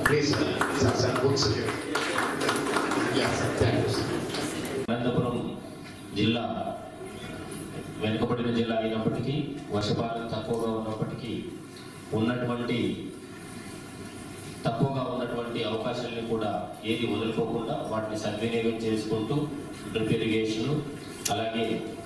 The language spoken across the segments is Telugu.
Please, uh, sir, sir, books here. Yeah, sir, thanks. Anantapuram జిల్లా వెనుకబడిన జిల్లా అయినప్పటికీ వర్షపాతం తక్కువగా ఉన్నప్పటికీ ఉన్నటువంటి తక్కువగా ఉన్నటువంటి అవకాశాలను కూడా ఏది వదులుకోకుండా వాటిని సద్వినియోగం చేసుకుంటూ డ్రిప్ ఇరిగేషన్ అలాగే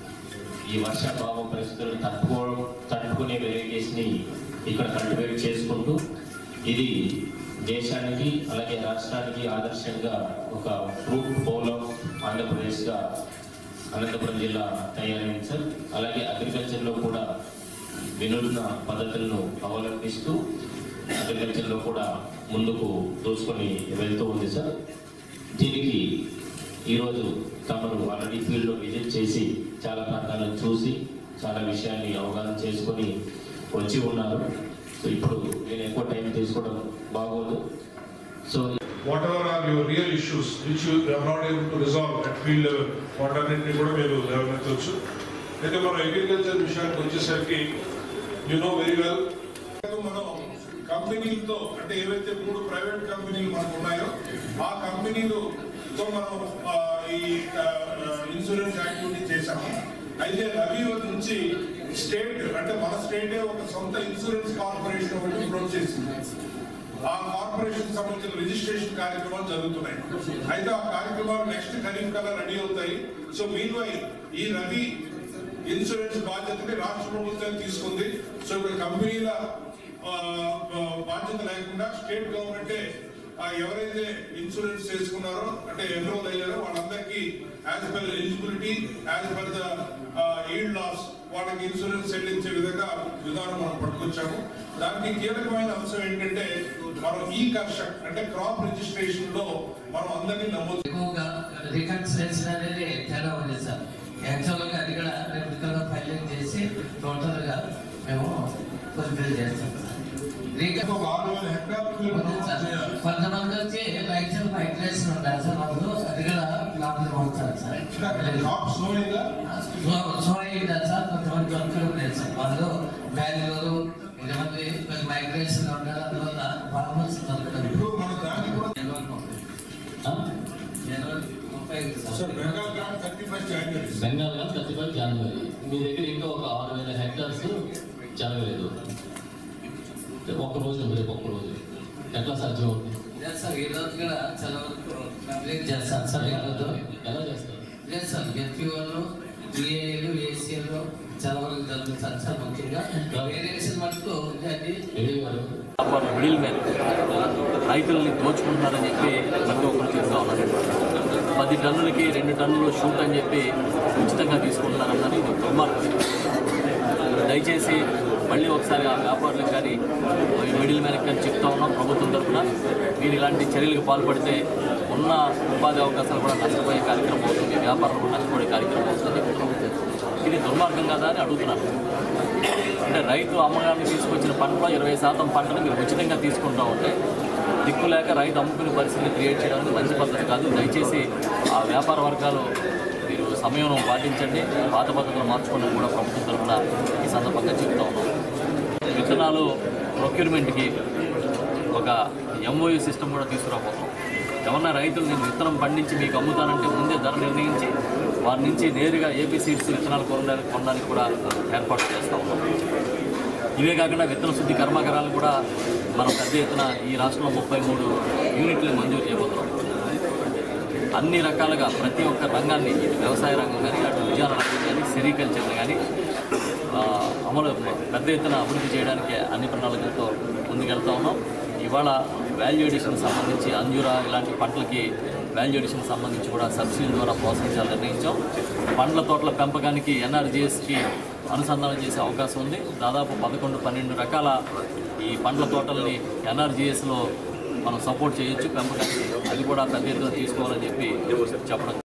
ఈ వర్షాభావ పరిస్థితులను తట్టుకోవడం తట్టుకునే వెరిగేషన్ని ఇక్కడ కల్టివేట్ చేసుకుంటూ ఇది దేశానికి అలాగే రాష్ట్రానికి ఆదర్శంగా ఒక ఫ్రూట్ బౌల్ ఆఫ్ ఆంధ్రప్రదేశ్గా అనంతపురం జిల్లా తయారైంది సార్ అలాగే అగ్రికల్చర్లో కూడా వినూత్న పద్ధతులను అవలంబిస్తూ అగ్రికల్చర్లో కూడా ముందుకు దూసుకొని వెళ్తూ ఉంది సార్ దీనికి ఈరోజు తమరు ఆల్రెడీ ఫీల్డ్లో విజిట్ చేసి చాలా ప్రాంతాలను చూసి చాలా విషయాన్ని అవగాహన చేసుకొని వచ్చి ఉన్నారు సో ఇప్పుడు నేను ఎక్కువ టైం తీసుకోవడం బాగోదు so whatever are your real issues which you are not able to resolve at field level వాటన్నింటినీ కూడా మీరు లేవనెత్తవచ్చు అయితే మనం అగ్రికల్చర్ విషయానికి వచ్చేసరికి యు నో వెరీ వెల్ మనం కంపెనీలతో అంటే ఏవైతే మూడు ప్రైవేట్ కంపెనీలు మనకు ఉన్నాయో ఆ కంపెనీలతో మనం ఆ, ఈ ఇన్సూరెన్స్ యాక్టివిటీ చేశాము అయితే రవి నుంచి స్టేట్ అంటే మన స్టేటే ఒక సొంత ఇన్సూరెన్స్ కార్పొరేషన్ ఒకటి ఫ్లోట్ చేసింది ఆ కార్పొరేషన్ సంబంధించిన రిజిస్ట్రేషన్ కార్యక్రమాలు జరుగుతున్నాయి అయితే ఆ కార్యక్రమాలు నెక్స్ట్ ఖరీఫ్ కల్లా రెడీ అవుతాయి సో మీన్ ఈ రవి ఇన్సూరెన్స్ బాధ్యతని రాష్ట్ర ప్రభుత్వం తీసుకుంది సో ఇప్పుడు కంపెనీల ఆ, ఆ, బాధ్యత లేకుండా స్టేట్ గవర్నమెంటే ఆ, ఎవరైతే ఇన్సూరెన్స్ చేసుకున్నారో అంటే ఎన్రోల్ అయ్యారో వాళ్ళందరికీ as per eligibility as per the yield loss వాళ్ళకి ఇన్సూరెన్స్ చెల్లించే విధంగా విధానం మనం పట్టుకొచ్చాము దానికి కీలకమైన అంశం ఏంటంటే మనం ఈ కర్షక్ అంటే క్రాప్ రిజిస్ట్రేషన్ లో మనం అందరినీ నమోదు ఎక్కువగా రికన్సిలేషన్ అనేది తేడా ఉంది సార్ యాక్చువల్గా అది కూడా రేపు కల్లా ఫైలింగ్ చేసి టోటల్గా మేము ఫుల్ఫిల్ చేస్తాం సార్ రీక- ఒక ఆరు వేల హెక్టార్లు మనం ఉంది సార్. చేయాలి. కొంతమంది వచ్చి లైసెన్స్ మైగ్రేషన్ ఉండాలి సార్ వాళ్ళు అది కూడా లాభం అవుతారు sir crop sowing so so అయిందా సార్ కొంతమంది వర్కులు లేదు సార్ వాళ్ళు బెంగళూరు కొంతమంది కొంచెం మైగ్రేషన్ ఉండాలి అందువల్ల ఫార్మర్స్ దొరకడం ఇప్పుడు మన దాన్ని కూడా జనవరి ముప్పై ఐదు sir sir Bengal gram thirty first January Bengal గా థర్టీ ఫైవ్ జనవరి మీ దగ్గర ఇంకా ఒక ఆరు వేల హెక్టార్స్ జరగలేదు ఒక్క రోజు ఉంది రేపు ఒక్క రోజు ఎట్లా సాధ్యం అవుతుంది లేదు సార్ ఈ రోజు కూడా చాలా వరకు కంప్లీట్ చేస్తాను సార్ ఈ రోజు ఎలా చేస్తారు లేదు సార్ ఎఫ్యూఎల్ విఏలు ఏసీఎల్ చాలా వరకు జరుగుతుంది సార్ ముఖ్యంగా వేరియేషన్ మటుకు అది రెడీ గారు వ్యాపారులు మిడిల్ మ్యాన్ రైతుల్ని దోచుకుంటున్నారని చెప్పి ప్రతి ఒక్కరు చెప్తా ఉన్నారు పది టన్నులకి రెండు టన్నులు షూట్ అని చెప్పి ఉచితంగా తీసుకుంటున్నారన్నది ఇది దుర్మార్గం దయచేసి మళ్ళీ ఒకసారి ఆ వ్యాపారులకు కానీ ఈ మిడిల్ మ్యాన్కి కానీ చెప్తా ఉన్నాం ప్రభుత్వం తరఫున మీరు ఇలాంటి చర్యలకు పాల్పడితే ఉన్న ఉపాధి అవకాశాలు కూడా నష్టపోయే కార్యక్రమం అవుతుంది వ్యాపారం కూడా నష్టపోయే కార్యక్రమం అవుతుంది ఇది దుర్మార్గం కదా అని అడుగుతున్నాను అంటే రైతు అమ్మకానికి తీసుకొచ్చిన పంటలో ఇరవై శాతం పంటను మీరు ఉచితంగా తీసుకుంటా ఉంటే దిక్కు లేక రైతు అమ్ముకునే పరిస్థితిని క్రియేట్ చేయడం అనేది మంచి పద్ధతి కాదు దయచేసి ఆ వ్యాపార వర్గాలు మీరు సమయం పాటించండి పాత పద్ధతులు మార్చుకోవడం కూడా ప్రభుత్వం తరఫున ఈ సందర్భంగా చెప్తా ఉన్నాం విత్తనాలు ప్రొక్యూర్మెంట్కి ఒక ఎంఓయూ సిస్టమ్ కూడా తీసుకురాబోతున్నాం ఎవరన్నా రైతులు నేను విత్తనం పండించి మీకు అమ్ముతానంటే ముందే ధర నిర్ణయించి వారి నుంచి నేరుగా ఏపీ సీడ్స్ విత్తనాలు కొనడానికి కొనడానికి కూడా ఏర్పాటు చేస్తూ ఉన్నాం ఇవే కాకుండా విత్తన శుద్ధి కర్మాగారాలు కూడా మనం పెద్ద ఎత్తున ఈ రాష్ట్రంలో ముప్పై మూడు యూనిట్లు మంజూరు చేయబోతున్నాం అన్ని రకాలుగా ప్రతి ఒక్క రంగాన్ని ఇటు వ్యవసాయ రంగం కానీ అటు విజ్ఞాన రంగం కానీ సెరికల్చర్ కానీ ఆ, అమలు పెద్ద ఎత్తున అభివృద్ధి చేయడానికి అన్ని ప్రణాళికలతో ముందుకెళ్తా ఉన్నాం ఇవాళ వాల్యూ ఎడిషన్ సంబంధించి అంజూర ఇలాంటి పంటలకి వాల్యూ ఎడిషన్ సంబంధించి కూడా సబ్సిడీ ద్వారా ప్రోత్సహించాలని నిర్ణయించాం పండ్ల తోటల పెంపకానికి ఎన్ఆర్జీఎస్కి అనుసంధానం చేసే అవకాశం ఉంది దాదాపు పదకొండు పన్నెండు రకాల ఈ పండ్ల తోటల్ని ఎన్ఆర్జీఎస్లో మనం సపోర్ట్ చేయొచ్చు పెంపకానికి అది కూడా పెద్ద ఎత్తున తీసుకోవాలని చెప్పి చెప్పడం